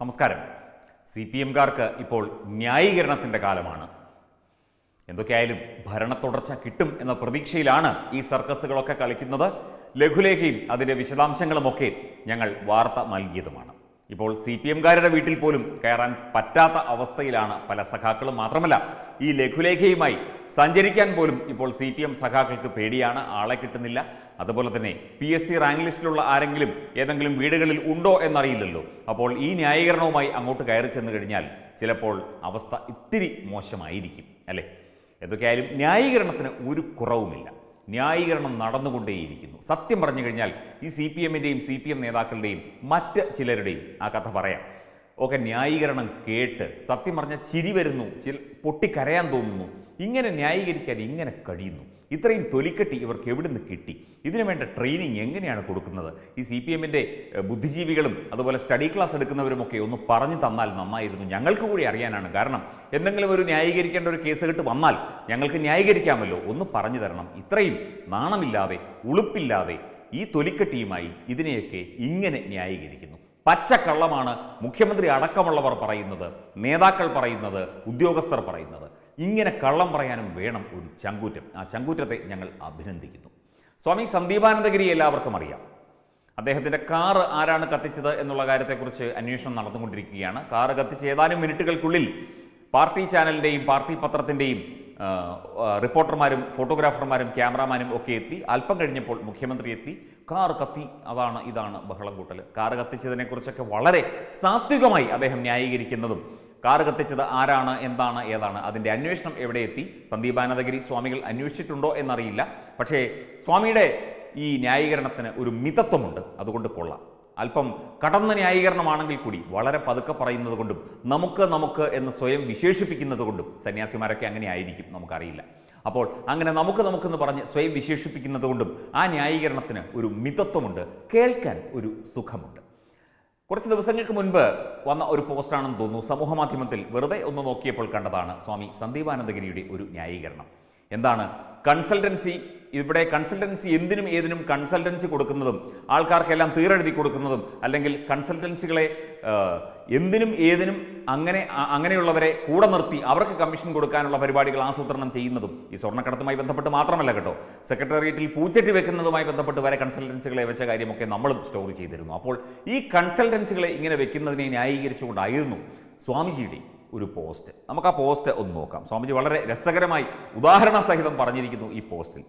നമസ്കാരം C P എംകാർക്ക് ഇപ്പോൾ ന്യായീകരണത്തിൻ്റെ കാലമാണ് എന്തൊക്കെയായാലും ഭരണ തുടർച്ച കിട്ടും എന്ന പ്രതീക്ഷയിലാണ് ഈ സർക്കസുകളൊക്കെ കളിക്കുന്നത് ലഘുലേഖയും അതിൻ്റെ വിശദാംശങ്ങളുമൊക്കെ ഞങ്ങൾ വാർത്ത നൽകിയതുമാണ് ഇപ്പോൾ സി പി എംകാരുടെ വീട്ടിൽ പോലും കയറാൻ പറ്റാത്ത അവസ്ഥയിലാണ് പല സഖാക്കളും മാത്രമല്ല ഈ ലഘുലേഖയുമായി സഞ്ചരിക്കാൻ പോലും ഇപ്പോൾ സി പി എം സഖാക്കൾക്ക് പേടിയാണ് ആളെ കിട്ടുന്നില്ല അതുപോലെ തന്നെ പി എസ് സി റാങ്ക് ലിസ്റ്റിലുള്ള ആരെങ്കിലും ഏതെങ്കിലും വീടുകളിൽ ഉണ്ടോ എന്നറിയില്ലല്ലോ അപ്പോൾ ഈ ന്യായീകരണവുമായി അങ്ങോട്ട് കയറി ചെന്ന് കഴിഞ്ഞാൽ ചിലപ്പോൾ അവസ്ഥ ഇത്തിരി മോശമായിരിക്കും അല്ലേ എന്തൊക്കെയായാലും ന്യായീകരണത്തിന് ഒരു കുറവുമില്ല ന്യായീകരണം നടന്നുകൊണ്ടേയിരിക്കുന്നു സത്യം പറഞ്ഞു കഴിഞ്ഞാൽ ഈ സി പി എമ്മിൻ്റെയും സി പി എം നേതാക്കളുടെയും മറ്റ് ചിലരുടെയും ആ കഥ പറയാം ഒക്കെ ന്യായീകരണം കേട്ട് സത്യം പറഞ്ഞാൽ ചിരി വരുന്നു ചില പൊട്ടിക്കരയാൻ തോന്നുന്നു ഇങ്ങനെ ന്യായീകരിക്കാൻ ഇങ്ങനെ കഴിയുന്നു ഇത്രയും തൊലിക്കെട്ടി ഇവർക്ക് എവിടുന്ന് കിട്ടി ഇതിനു വേണ്ട ട്രെയിനിങ് എങ്ങനെയാണ് കൊടുക്കുന്നത് ഈ സി പി എമ്മിൻ്റെ ബുദ്ധിജീവികളും അതുപോലെ സ്റ്റഡി ക്ലാസ് എടുക്കുന്നവരുമൊക്കെ ഒന്ന് പറഞ്ഞു തന്നാൽ നന്നായിരുന്നു ഞങ്ങൾക്ക് കൂടി അറിയാനാണ് കാരണം എന്തെങ്കിലും ഒരു ന്യായീകരിക്കേണ്ട ഒരു കേസ് കെട്ട് വന്നാൽ ഞങ്ങൾക്ക് ന്യായീകരിക്കാമല്ലോ ഒന്ന് പറഞ്ഞു തരണം ഇത്രയും നാണമില്ലാതെ ഉളുപ്പില്ലാതെ ഈ തൊലിക്കെട്ടിയുമായി ഇതിനെയൊക്കെ ഇങ്ങനെ ന്യായീകരിക്കുന്നു പച്ചക്കള്ളമാണ് മുഖ്യമന്ത്രി അടക്കമുള്ളവർ പറയുന്നത് നേതാക്കൾ പറയുന്നത് ഉദ്യോഗസ്ഥർ പറയുന്നത് ഇങ്ങനെ കള്ളം പറയാനും വേണം ഒരു ചങ്കൂറ്റം ആ ചങ്കൂറ്റത്തെ ഞങ്ങൾ അഭിനന്ദിക്കുന്നു സ്വാമി സന്ദീപാനന്ദഗിരി എല്ലാവർക്കും അറിയാം അദ്ദേഹത്തിൻ്റെ കാറ് ആരാണ് കത്തിച്ചത് എന്നുള്ള കാര്യത്തെക്കുറിച്ച് അന്വേഷണം നടന്നുകൊണ്ടിരിക്കുകയാണ് കാറ് കത്തിച്ച് ഏതാനും മിനിറ്റുകൾക്കുള്ളിൽ പാർട്ടി ചാനലിൻ്റെയും പാർട്ടി പത്രത്തിൻ്റെയും ആ, ആ, റിപ്പോർട്ടർമാരും ഫോട്ടോഗ്രാഫർമാരും ക്യാമറാമാനും ഒക്കെ എത്തി അല്പം കഴിഞ്ഞപ്പോൾ മുഖ്യമന്ത്രി എത്തി കാർ കത്തി അതാണ് ഇതാണ് ബഹളം കൂട്ടൽ കാർ കത്തിച്ചതിനെക്കുറിച്ചൊക്കെ വളരെ സാത്വികമായി അദ്ദേഹം ന്യായീകരിക്കുന്നതും കാർ കത്തിച്ചത് ആരാണ് എന്താണ് ഏതാണ് അതിൻ്റെ അന്വേഷണം എവിടെ എത്തി സന്ദീപാനന്ദഗിരി സ്വാമികൾ അന്വേഷിച്ചിട്ടുണ്ടോ എന്നറിയില്ല പക്ഷേ സ്വാമിയുടെ ഈ ന്യായീകരണത്തിന് ഒരു മിതത്വമുണ്ട് അതുകൊണ്ട് കൊള്ളാം അല്പം കടന്ന ന്യായീകരണമാണെങ്കിൽ കൂടി വളരെ പതുക്കെ പറയുന്നത് കൊണ്ടും നമുക്ക് നമുക്ക് എന്ന് സ്വയം വിശേഷിപ്പിക്കുന്നത് കൊണ്ടും സന്യാസിമാരൊക്കെ അങ്ങനെ ആയിരിക്കും നമുക്കറിയില്ല അപ്പോൾ അങ്ങനെ നമുക്ക് നമുക്കെന്ന് പറഞ്ഞ് സ്വയം വിശേഷിപ്പിക്കുന്നത് കൊണ്ടും ആ ന്യായീകരണത്തിന് ഒരു മിതത്വമുണ്ട് കേൾക്കാൻ ഒരു സുഖമുണ്ട് കുറച്ച് ദിവസങ്ങൾക്ക് മുൻപ് വന്ന ഒരു പോസ്റ്റാണെന്ന് തോന്നുന്നു സമൂഹ മാധ്യമത്തിൽ വെറുതെ ഒന്ന് നോക്കിയപ്പോൾ കണ്ടതാണ് സ്വാമി സന്ദീപാനന്ദഗിരിയുടെ ഒരു ന്യായീകരണം എന്താണ് കൺസൾട്ടൻസി ഇവിടെ കൺസൾട്ടൻസി എന്തിനും ഏതിനും കൺസൾട്ടൻസി കൊടുക്കുന്നതും ആൾക്കാർക്കെല്ലാം തീരെഴുതി കൊടുക്കുന്നതും അല്ലെങ്കിൽ കൺസൾട്ടൻസികളെ ആ, എന്തിനും ഏതിനും അങ്ങനെ അ- അങ്ങനെയുള്ളവരെ കൂടെ നിർത്തി അവർക്ക് കമ്മീഷൻ കൊടുക്കാനുള്ള പരിപാടികൾ ആസൂത്രണം ചെയ്യുന്നതും ഈ സ്വർണ്ണക്കടത്തുമായി ബന്ധപ്പെട്ട് മാത്രമല്ല കേട്ടോ സെക്രട്ടേറിയറ്റിൽ പൂച്ചെട്ടി വെക്കുന്നതുമായി ബന്ധപ്പെട്ട് വരെ കൺസൾട്ടൻസികളെ വെച്ച കാര്യമൊക്കെ നമ്മളും സ്റ്റോർ ചെയ്തിരുന്നു അപ്പോൾ ഈ കൺസൾട്ടൻസികളെ ഇങ്ങനെ വെക്കുന്നതിനെ ന്യായീകരിച്ചുകൊണ്ടായിരുന്നു സ്വാമിജിയുടെ ഒരു പോസ്റ്റ് നമുക്ക് ആ പോസ്റ്റ് ഒന്ന് നോക്കാം സ്വാമിജി വളരെ രസകരമായി ഉദാഹരണ സഹിതം പറഞ്ഞിരിക്കുന്നു ഈ പോസ്റ്റിൽ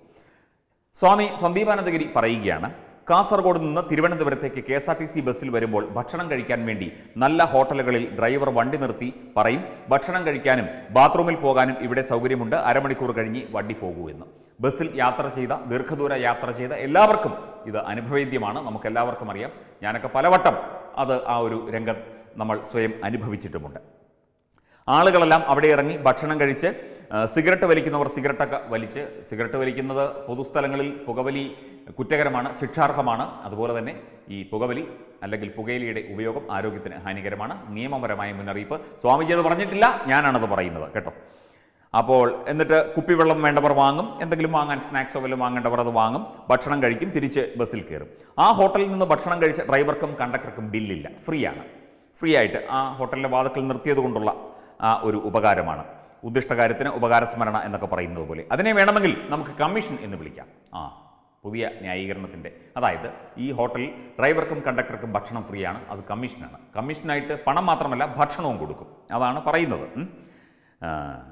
സ്വാമി സന്ദീപാനന്ദഗിരി പറയുകയാണ് കാസർഗോഡ് നിന്ന് തിരുവനന്തപുരത്തേക്ക് K S R T C ബസ്സിൽ വരുമ്പോൾ ഭക്ഷണം കഴിക്കാൻ വേണ്ടി നല്ല ഹോട്ടലുകളിൽ ഡ്രൈവർ വണ്ടി നിർത്തി പറയും ഭക്ഷണം കഴിക്കാനും ബാത്റൂമിൽ പോകാനും ഇവിടെ സൗകര്യമുണ്ട് അരമണിക്കൂർ കഴിഞ്ഞ് വണ്ടി പോകൂ എന്ന് ബസ്സിൽ യാത്ര ചെയ്ത ദീർഘദൂര യാത്ര ചെയ്ത എല്ലാവർക്കും ഇത് അനുഭവേദ്യമാണ് നമുക്ക് എല്ലാവർക്കും അറിയാം ഞാനൊക്കെ പലവട്ടം അത് ആ ഒരു രംഗം നമ്മൾ സ്വയം അനുഭവിച്ചിട്ടുമുണ്ട് ആളുകളെല്ലാം അവിടെ ഇറങ്ങി ഭക്ഷണം കഴിച്ച് ആ, സിഗരറ്റ് വലിക്കുന്നവർ സിഗരറ്റൊക്കെ വലിച്ച് സിഗരറ്റ് വലിക്കുന്നത് പൊതുസ്ഥലങ്ങളിൽ പുകവലി കുറ്റകരമാണ് ശിക്ഷാർഹമാണ് അതുപോലെ തന്നെ ഈ പുകവലി അല്ലെങ്കിൽ പുകയിലയുടെ ഉപയോഗം ആരോഗ്യത്തിന് ഹാനികരമാണ് നിയമപരമായ മുന്നറിയിപ്പ് സ്വാമിജി അത് പറഞ്ഞിട്ടില്ല ഞാനാണത് പറയുന്നത് കേട്ടോ അപ്പോൾ എന്നിട്ട് കുപ്പിവെള്ളം വേണ്ടവർ വാങ്ങും എന്തെങ്കിലും വാങ്ങാൻ സ്നാക്സോ വല്ലതും വാങ്ങേണ്ടവർ അത് വാങ്ങും ഭക്ഷണം കഴിക്കും തിരിച്ച് ബസ്സിൽ കയറും ആ ഹോട്ടലിൽ നിന്ന് ഭക്ഷണം കഴിച്ച ഡ്രൈവർക്കും കണ്ടക്ടർക്കും ബില്ലില്ല ഫ്രീ ആണ് ഫ്രീ ആയിട്ട് ആ ഹോട്ടലിൻ്റെ വാതിക്കൽ നിർത്തിയത് കൊണ്ടുള്ള ആ ഒരു ഉപകാരമാണ് ഉദ്ദിഷ്ടകാര്യത്തിന് ഉപകാരസ്മരണ എന്നൊക്കെ പറയുന്നത് പോലെ അതിനെ വേണമെങ്കിൽ നമുക്ക് കമ്മീഷൻ എന്ന് വിളിക്കാം ആ പുതിയ ന്യായീകരണത്തിൻ്റെ അതായത് ഈ ഹോട്ടലിൽ ഡ്രൈവർക്കും കണ്ടക്ടർക്കും ഭക്ഷണം ഫ്രീ ആണ് അത് കമ്മീഷനാണ് കമ്മീഷനായിട്ട് പണം മാത്രമല്ല ഭക്ഷണവും കൊടുക്കും അതാണ് പറയുന്നത് ഉം. ആ,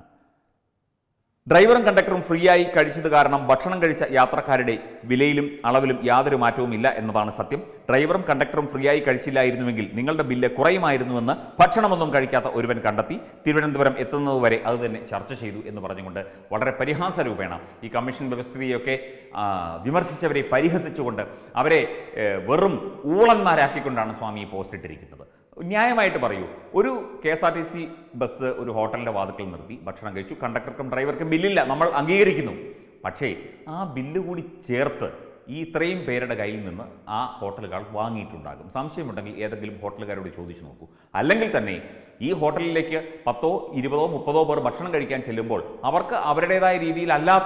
ഡ്രൈവറും കണ്ടക്ടറും ഫ്രീ ആയി കഴിച്ചത് കാരണം ഭക്ഷണം കഴിച്ച യാത്രക്കാരുടെ വിലയിലും അളവിലും യാതൊരു മാറ്റവും ഇല്ല എന്നതാണ് സത്യം ഡ്രൈവറും കണ്ടക്ടറും ഫ്രീ ആയി കഴിച്ചില്ലായിരുന്നുവെങ്കിൽ നിങ്ങളുടെ ബില്ല് കുറയുമായിരുന്നുവെന്ന് ഭക്ഷണമൊന്നും കഴിക്കാത്ത ഒരുവൻ കണ്ടെത്തി തിരുവനന്തപുരം എത്തുന്നതുവരെ അത് തന്നെ ചർച്ച ചെയ്തു എന്ന് പറഞ്ഞുകൊണ്ട് വളരെ പരിഹാസ രൂപേണ ഈ കമ്മീഷൻ വ്യവസ്ഥിതിയൊക്കെ ആ, വിമർശിച്ചവരെ പരിഹസിച്ചുകൊണ്ട് അവരെ ഏ, വെറും ഊളന്മാരാക്കിക്കൊണ്ടാണ് സ്വാമി ഈ പോസ്റ്റ് ഇട്ടിരിക്കുന്നത് ന്യായമായിട്ട് പറയൂ ഒരു K S R T C bus ഒരു ഹോട്ടലിൻ്റെ വാതിക്കൽ നിർത്തി ഭക്ഷണം കഴിച്ചു കണ്ടക്ടർക്കും ഡ്രൈവർക്കും ബില്ലില്ല നമ്മൾ അംഗീകരിക്കുന്നു പക്ഷേ ആ ബില്ല് കൂടി ചേർത്ത് ഈ ഇത്രയും പേരുടെ കയ്യിൽ നിന്ന് ആ ഹോട്ടലുകൾ വാങ്ങിയിട്ടുണ്ടാകും സംശയമുണ്ടെങ്കിൽ ഏതെങ്കിലും ഹോട്ടലുകാരോട് ചോദിച്ചു നോക്കൂ അല്ലെങ്കിൽ തന്നെ ഈ ഹോട്ടലിലേക്ക് പത്തോ ഇരുപതോ മുപ്പതോ പേർ ഭക്ഷണം കഴിക്കാൻ ചെല്ലുമ്പോൾ അവർക്ക് അവരുടേതായ രീതിയിൽ അല്ലാത്ത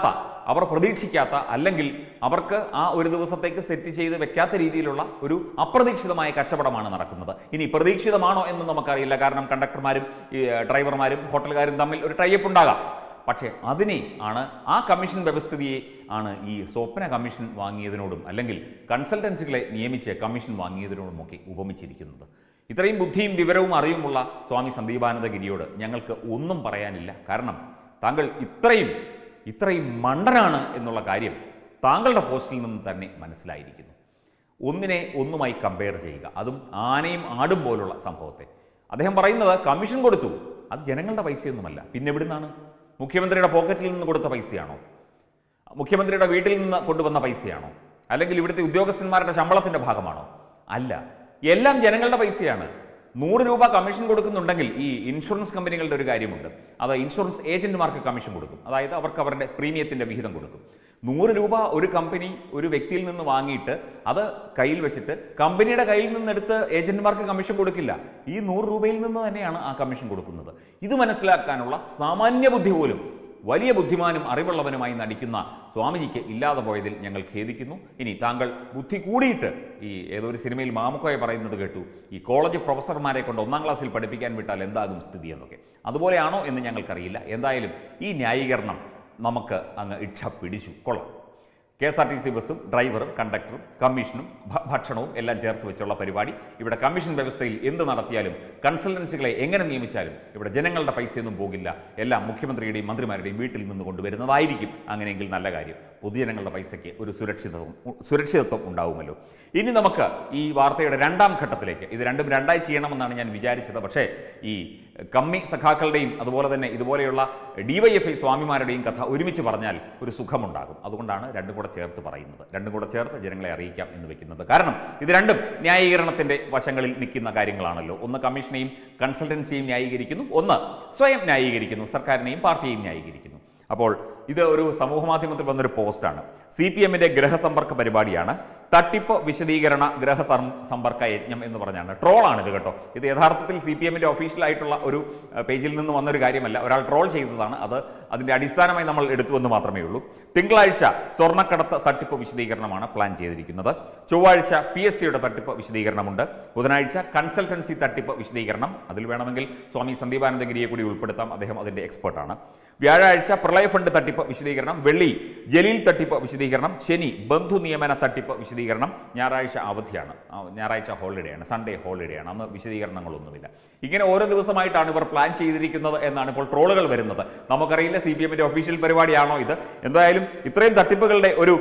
അവർ പ്രതീക്ഷിക്കാത്ത അല്ലെങ്കിൽ അവർക്ക് ആ ഒരു ദിവസത്തേക്ക് സെറ്റ് ചെയ്ത് വെക്കാത്ത രീതിയിലുള്ള ഒരു അപ്രതീക്ഷിതമായ കച്ചവടമാണ് നടക്കുന്നത് ഇനി പ്രതീക്ഷിതമാണോ എന്ന് നമുക്കറിയില്ല കാരണം കണ്ടക്ടർമാരും ഈ ഡ്രൈവർമാരും ഹോട്ടലുകാരും തമ്മിൽ ഒരു ടൈപ്പ് ഉണ്ടാകാം പക്ഷേ അതിനെ ആണ് ആ കമ്മീഷൻ വ്യവസ്ഥിതിയെ ആണ് ഈ സ്വപ്ന കമ്മീഷൻ വാങ്ങിയതിനോടും അല്ലെങ്കിൽ കൺസൾട്ടൻസികളെ നിയമിച്ച് കമ്മീഷൻ വാങ്ങിയതിനോടുമൊക്കെ ഉപമിച്ചിരിക്കുന്നത് ഇത്രയും ബുദ്ധിയും വിവരവും അറിവുമുള്ള സ്വാമി സന്ദീപാനന്ദഗിരിയോട് ഞങ്ങൾക്ക് ഒന്നും പറയാനില്ല കാരണം താങ്കൾ ഇത്രയും ഇത്രയും മണ്ടനാണ് എന്നുള്ള കാര്യം താങ്കളുടെ പോസ്റ്റിൽ നിന്ന് തന്നെ മനസ്സിലായിരിക്കുന്നു ഒന്നിനെ ഒന്നുമായി കമ്പയർ ചെയ്യുക അതും ആനയും ആടും പോലുള്ള സംഭവത്തെ അദ്ദേഹം പറയുന്നത് കമ്മീഷൻ കൊടുത്തു അത് ജനങ്ങളുടെ പൈസയൊന്നുമല്ല പിന്നെ എവിടുന്നാണ് മുഖ്യമന്ത്രിയുടെ പോക്കറ്റിൽ നിന്ന് കൊടുത്ത പൈസയാണോ മുഖ്യമന്ത്രിയുടെ വീട്ടിൽ നിന്ന് കൊണ്ടുവന്ന പൈസയാണോ അല്ലെങ്കിൽ ഇവിടുത്തെ ഉദ്യോഗസ്ഥന്മാരുടെ ശമ്പളത്തിന്റെ ഭാഗമാണോ അല്ല എല്ലാം ജനങ്ങളുടെ പൈസയാണ് നൂറ് രൂപ കമ്മീഷൻ കൊടുക്കുന്നുണ്ടെങ്കിൽ ഈ ഇൻഷുറൻസ് കമ്പനികളുടെ ഒരു കാര്യമുണ്ട് അത് ഇൻഷുറൻസ് ഏജന്റുമാർക്ക് കമ്മീഷൻ കൊടുക്കും അതായത് അവർക്ക് അവരുടെ പ്രീമിയത്തിന്റെ വിഹിതം കൊടുക്കും നൂറ് രൂപ ഒരു കമ്പനി ഒരു വ്യക്തിയിൽ നിന്ന് വാങ്ങിയിട്ട് അത് കയ്യിൽ വെച്ചിട്ട് കമ്പനിയുടെ കയ്യിൽ നിന്നെടുത്ത് ഏജന്റുമാർക്ക് കമ്മീഷൻ കൊടുക്കില്ല ഈ നൂറ് രൂപയിൽ നിന്ന് തന്നെയാണ് ആ കമ്മീഷൻ കൊടുക്കുന്നത് ഇത് മനസ്സിലാക്കാനുള്ള സാമാന്യ ബുദ്ധി പോലും വലിയ ബുദ്ധിമാനും അറിവുള്ളവനുമായി നടിക്കുന്ന സ്വാമിജിക്ക് ഇല്ലാതെ പോയതിൽ ഞങ്ങൾ ഖേദിക്കുന്നു ഇനി താങ്കൾ ബുദ്ധി കൂടിയിട്ട് ഈ ഏതോ ഒരു സിനിമയിൽ മാമുക്കോയെ പറയുന്നത് കേട്ടു ഈ കോളേജ് പ്രൊഫസർമാരെ കൊണ്ട് ഒന്നാം ക്ലാസ്സിൽ പഠിപ്പിക്കാൻ വിട്ടാൽ എന്താകും സ്ഥിതി എന്നൊക്കെ അതുപോലെയാണോ എന്ന് ഞങ്ങൾക്കറിയില്ല എന്തായാലും ഈ ന്യായീകരണം നമുക്ക് അങ്ങ് ഇച്ഛ പിടിച്ചു കൊള്ളാം K S R T C ബസ്സും ഡ്രൈവറും കണ്ടക്ടറും കമ്മീഷനും ഭ- ഭക്ഷണവും എല്ലാം ചേർത്ത് വെച്ചുള്ള പരിപാടി ഇവിടെ കമ്മീഷൻ വ്യവസ്ഥയിൽ എന്ത് നടത്തിയാലും കൺസൾട്ടൻസികളെ എങ്ങനെ നിയമിച്ചാലും ഇവിടെ ജനങ്ങളുടെ പൈസയൊന്നും പോകില്ല എല്ലാം മുഖ്യമന്ത്രിയുടെയും മന്ത്രിമാരുടെയും വീട്ടിൽ നിന്ന് കൊണ്ടുവരുന്നതായിരിക്കും അങ്ങനെയെങ്കിൽ നല്ല കാര്യം പൊതുജനങ്ങളുടെ പൈസയ്ക്ക് ഒരു സുരക്ഷിതവും സുരക്ഷിതത്വം ഉണ്ടാവുമല്ലോ ഇനി നമുക്ക് ഈ വാർത്തയുടെ രണ്ടാം ഘട്ടത്തിലേക്ക് ഇത് രണ്ടും രണ്ടായി ചെയ്യണമെന്നാണ് ഞാൻ വിചാരിച്ചത് പക്ഷേ ഈ കമ്മി സഖാക്കളുടെയും അതുപോലെ തന്നെ ഇതുപോലെയുള്ള ഡിവൈഎഫ്ഐ സ്വാമിമാരുടെയും കഥ ഒരുമിച്ച് പറഞ്ഞാൽ ഒരു സുഖമുണ്ടാകും അതുകൊണ്ടാണ് രണ്ടും കൂടെ ചേർത്ത് പറയുന്നത് രണ്ടും കൂടെ ചേർത്ത് ജനങ്ങളെ അറിയിക്കാം എന്ന് വെക്കുന്നത് കാരണം ഇത് രണ്ടും ന്യായീകരണത്തിന്റെ വശങ്ങളിൽ നിൽക്കുന്ന കാര്യങ്ങളാണല്ലോ ഒന്ന് കമ്മീഷനെയും കൺസൾട്ടൻസിയെയും ന്യായീകരിക്കുന്നു ഒന്ന് സ്വയം ന്യായീകരിക്കുന്നു സർക്കാരിനെയും പാർട്ടിയെയും ന്യായീകരിക്കുന്നു അപ്പോൾ ഇത് ഒരു സമൂഹ മാധ്യമത്തിൽ വന്നൊരു പോസ്റ്റാണ് സി പി എമ്മിന്റെ ഗ്രഹസമ്പർക്ക പരിപാടിയാണ് തട്ടിപ്പ് വിശദീകരണ ഗ്രഹ സം- സമ്പർക്ക യജ്ഞം എന്ന് പറഞ്ഞാണ് ട്രോളാണ് ഇത് കേട്ടോ ഇത് യഥാർത്ഥത്തിൽ സി പി എമ്മിന്റെ ഒഫീഷ്യലായിട്ടുള്ള ഒരു അഹ്, പേജിൽ നിന്ന് വന്നൊരു കാര്യമല്ല ഒരാൾ ട്രോൾ ചെയ്തതാണ് അത് അതിന്റെ അടിസ്ഥാനമായി നമ്മൾ എടുത്തു എന്ന് മാത്രമേ ഉള്ളൂ തിങ്കളാഴ്ച സ്വർണ്ണക്കടത്ത് തട്ടിപ്പ് വിശദീകരണമാണ് പ്ലാൻ ചെയ്തിരിക്കുന്നത് ചൊവ്വാഴ്ച പി എസ് സിയുടെ തട്ടിപ്പ് വിശദീകരണമുണ്ട് ബുധനാഴ്ച കൺസൾട്ടൻസി തട്ടിപ്പ് വിശദീകരണം അതിൽ വേണമെങ്കിൽ സ്വാമി സന്ദീപാനന്ദഗിരിയെ കൂടി ഉൾപ്പെടുത്താം അദ്ദേഹം അതിന്റെ എക്സ്പേർട്ടാണ് വ്യാഴാഴ്ച പ്രളയ ഫണ്ട് തട്ടിപ്പ് വിശദീകരണം വെള്ളി ജലീൽ തട്ടിപ്പ് വിശദീകരണം ശനി ബന്ധു നിയമന തട്ടിപ്പ് വിശദീകരണം ഞായറാഴ്ച അവധിയാണ് ആ, ഞായറാഴ്ച ഹോളിഡേ ആണ് സൺഡേ ഹോളിഡേ ആണ് അന്ന് വിശദീകരണങ്ങളൊന്നുമില്ല ഇങ്ങനെ ഓരോ ദിവസമായിട്ടാണ് ഇവർ പ്ലാൻ ചെയ്തിരിക്കുന്നത് എന്നാണ് ഇപ്പോൾ ട്രോളുകൾ വരുന്നത് നമുക്കറിയില്ല സി പി എമ്മിന്റെ ഒഫീഷ്യൽ പരിപാടിയാണോ ഇത് എന്തായാലും ഇത്രയും തട്ടിപ്പുകളുടെ ഒരു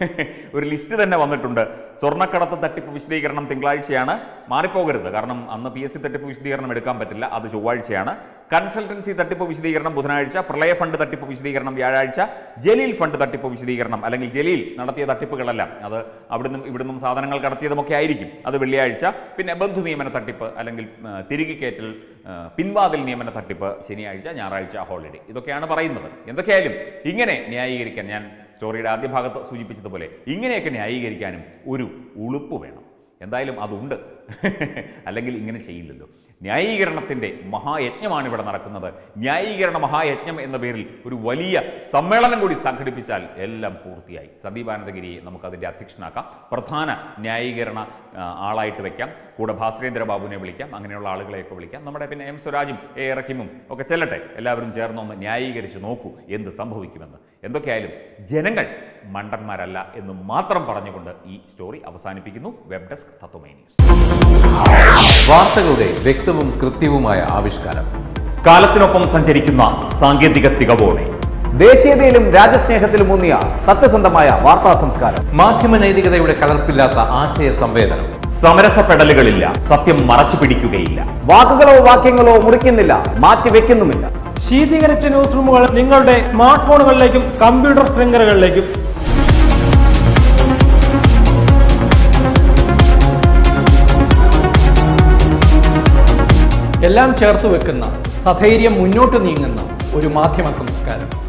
ഒരു ലിസ്റ്റ് തന്നെ വന്നിട്ടുണ്ട് സ്വർണ്ണക്കടത്ത് തട്ടിപ്പ് വിശദീകരണം തിങ്കളാഴ്ചയാണ് മാറിപ്പോകരുത് കാരണം അന്ന് പി എസ് സി തട്ടിപ്പ് വിശദീകരണം എടുക്കാൻ പറ്റില്ല അത് ചൊവ്വാഴ്ചയാണ് കൺസൾട്ടൻസി തട്ടിപ്പ് വിശദീകരണം ബുധനാഴ്ച പ്രളയ ഫണ്ട് തട്ടിപ്പ് വിശദീകരണം വ്യാഴാഴ്ച ജലീൽ ഫണ്ട് തട്ടിപ്പ് വിശദീകരണം അല്ലെങ്കിൽ ജലീൽ നടത്തിയ തട്ടിപ്പുകളെല്ലാം അത് അവിടുന്ന് ഇവിടുന്നും സാധനങ്ങൾ കടത്തിയതുമൊക്കെ ആയിരിക്കും അത് വെള്ളിയാഴ്ച പിന്നെ ബന്ധു നിയമന തട്ടിപ്പ് അല്ലെങ്കിൽ ആ, തിരികെ കയറ്റൽ ആ, പിൻവാതിൽ നിയമന തട്ടിപ്പ് ശനിയാഴ്ച ഞായറാഴ്ച ഹോളിഡേ ഇതൊക്കെയാണ് പറയുന്നത് എന്തൊക്കെയായാലും ഇങ്ങനെ ന്യായീകരിക്കാൻ ഞാൻ സ്റ്റോറിയുടെ ആദ്യ ഭാഗത്ത് സൂചിപ്പിച്ചതുപോലെ ഇങ്ങനെയൊക്കെ ന്യായീകരിക്കാനും ഒരു ഉളുപ്പ് വേണം എന്തായാലും അതുണ്ട് അല്ലെങ്കിൽ ഇങ്ങനെ ചെയ്യില്ലല്ലോ ന്യായീകരണത്തിൻ്റെ മഹായജ്ഞമാണ് ഇവിടെ നടക്കുന്നത് ന്യായീകരണ മഹായജ്ഞം എന്ന പേരിൽ ഒരു വലിയ സമ്മേളനം കൂടി സംഘടിപ്പിച്ചാൽ എല്ലാം പൂർത്തിയായി സന്ദീപാനന്ദഗിരിയെ നമുക്ക് അതിൻ്റെ അധ്യക്ഷനാക്കാം പ്രധാന ന്യായീകരണ ആ, ആളായിട്ട് വെക്കാം കൂടെ ഭാസ്കരേന്ദ്ര ബാബുവിനെ വിളിക്കാം അങ്ങനെയുള്ള ആളുകളെയൊക്കെ വിളിക്കാം നമ്മുടെ പിന്നെ എം സ്വരാജും എ റഹിമും ഒക്കെ ചെല്ലട്ടെ എല്ലാവരും ചേർന്നൊന്ന് ന്യായീകരിച്ച് നോക്കൂ എന്ത് സംഭവിക്കുമെന്ന് എന്തൊക്കെയായാലും ജനങ്ങൾ മണ്ടന്മാരല്ല എന്ന് മാത്രം പറഞ്ഞുകൊണ്ട് ഈ സ്റ്റോറി അവസാനിപ്പിക്കുന്നു വെബ് ഡെസ്ക് തത്വമൈ ന്യൂസ് വാർത്തകളുടെ വ്യക്തവും കൃത്യവുമായ ആവിഷ്കാരം കാലത്തിനൊപ്പം സഞ്ചരിക്കുന്ന സാങ്കേതിക തികവോടെ ദേശീയതയിലും രാജ്യസ്നേഹത്തിലും ഊന്നിയ സത്യസന്ധമായ വാർത്താ സംസ്കാരം മാധ്യമ നൈതികതയുടെ കലർപ്പില്ലാത്ത ആശയ സംവേദനം സമരസപ്പെടലുകളില്ല സത്യം മറച്ചു പിടിക്കുകയില്ല വാക്കുകളോ വാക്യങ്ങളോ മുറിക്കുന്നില്ല മാറ്റിവെക്കുന്നുമില്ല ശീതീകരിച്ച ന്യൂസ് റൂമുകൾ നിങ്ങളുടെ സ്മാർട്ട് ഫോണുകളിലേക്കും കമ്പ്യൂട്ടർ ശൃംഖലകളിലേക്കും എല്ലാം ചേർത്ത് വെക്കുന്ന സധൈര്യം മുന്നോട്ട് നീങ്ങുന്ന ഒരു മാധ്യമ സംസ്കാരം